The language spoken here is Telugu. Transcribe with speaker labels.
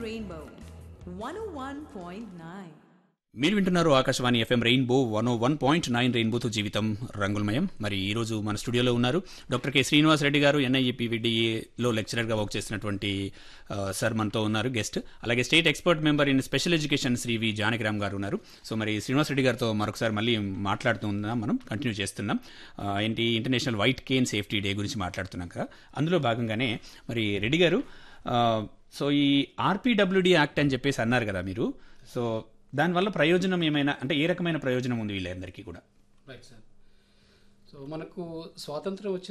Speaker 1: Rainbow 101.9.
Speaker 2: మీరు వింటున్నారు Akashvani FM rainbow one oh one point nine రెయిన్బోతో జీవితం రంగులమయం మరి ఈ రోజు మన స్టూడియోలో ఉన్నారు డాక్టర్ కె శ్రీనివాస్ రెడ్డి గారు ఎన్ఐఈపీవిడిఏలో లెక్చరర్గా వర్క్ చేస్తున్నటువంటి ఆ, సార్ మనతో ఉన్నారు గెస్ట్ అలాగే state expert member in special education Shri V Janakiram garu ఉన్నారు సో మరి శ్రీనివాస్ రెడ్డి గారితో మరొకసారి మళ్ళీ మాట్లాడుతూ ఉన్నాం మనం కంటిన్యూ చేస్తున్నాం ఆ, ఏంటి international white cane safety day గురించి మాట్లాడుతున్నాం కదా అందులో భాగంగానే మరి రెడ్డి గారు ఆ, సో ఈ ఆర్పీడబ్ల్యూడి యాక్ట్ అని చెప్పేసి అన్నారు కదా మీరు సో దానివల్ల ప్రయోజనం ఏమైనా అంటే ఏ రకమైన ప్రయోజనం ఉంది వీళ్ళందరికీ కూడా
Speaker 3: రైట్ సార్ సో మనకు స్వాతంత్రం వచ్చిన